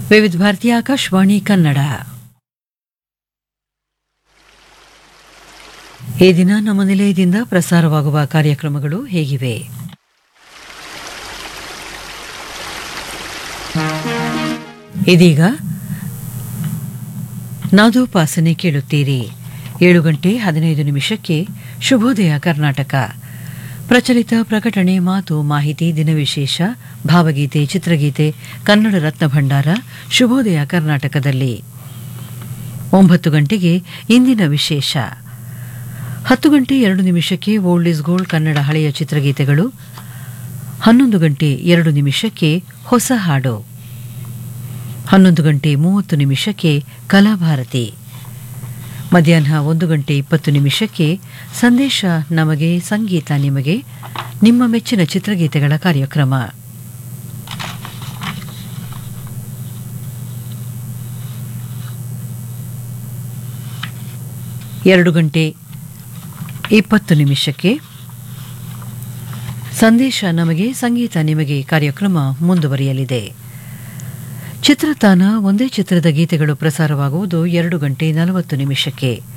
ವಿವಿಧ ಭಾರತಿ ಆಕಾಶವಾಣಿ ಕನ್ನಡ ಈ ದಿನ ನಮ್ಮ ನಿಲಯದಿಂದ ಪ್ರಸಾರವಾಗುವ ಕಾರ್ಯಕ್ರಮಗಳು ಹೇಗಿವೆ ಇದೀಗ ನಾದೋಪಾಸನೆ ಕೇಳುತ್ತೀರಿ ಏಳು ಗಂಟೆ ಹದಿನೈದು ನಿಮಿಷಕ್ಕೆ ಶುಭೋದಯ ಕರ್ನಾಟಕ ಪ್ರಚಲಿತ ಪ್ರಕಟಣೆ ಮಾತು ಮಾಹಿತಿ ದಿನವಿಶೇಷ ಭಾವಗೀತೆ ಚಿತ್ರಗೀತೆ ಕನ್ನಡ ರತ್ನ ಭಂಡಾರ ಶುಭೋದಯ ಕರ್ನಾಟಕದಲ್ಲಿ ಒಂಬತ್ತು ಗಂಟೆಗೆ ಇಂದಿನ ವಿಶೇಷ ಹತ್ತು ಗಂಟೆ ಎರಡು ನಿಮಿಷಕ್ಕೆ ಓಲ್ಡ್ ಇಸ್ ಗೋಲ್ಡ್ ಕನ್ನಡ ಹಳೆಯ ಚಿತ್ರಗೀತೆಗಳು ಹನ್ನೊಂದು ಗಂಟೆ ಎರಡು ನಿಮಿಷಕ್ಕೆ ಹೊಸ ಹಾಡು ಹನ್ನೊಂದು ಗಂಟೆ ಮೂವತ್ತು ನಿಮಿಷಕ್ಕೆ ಕಲಾಭಾರತಿ ಮಧ್ಯಾಹ್ನ ಒಂದು ಗಂಟೆ ಇಪ್ಪತ್ತು ನಿಮಿಷಕ್ಕೆ ಸಂದೇಶ ನಮಗೆ ಸಂಗೀತ ನಿಮಗೆ ನಿಮ್ಮ ಮೆಚ್ಚಿನ ಚಿತ್ರಗೀತೆಗಳ ಕಾರ್ಯಕ್ರಮ ಎರಡು ಗಂಟೆ ಇಪ್ಪತ್ತು ನಿಮಿಷಕ್ಕೆ ಸಂದೇಶ ನಮಗೆ ಸಂಗೀತ ನಿಮಗೆ ಕಾರ್ಯಕ್ರಮ ಮುಂದುವರಿಯಲಿದೆ ಚಿತ್ರತಾನ ಒಂದೇ ಚಿತ್ರದ ಗೀತೆಗಳು ಪ್ರಸಾರವಾಗುವುದು ಎರಡು ಗಂಟೆ ನಲವತ್ತು ನಿಮಿಷಕ್ಕೆ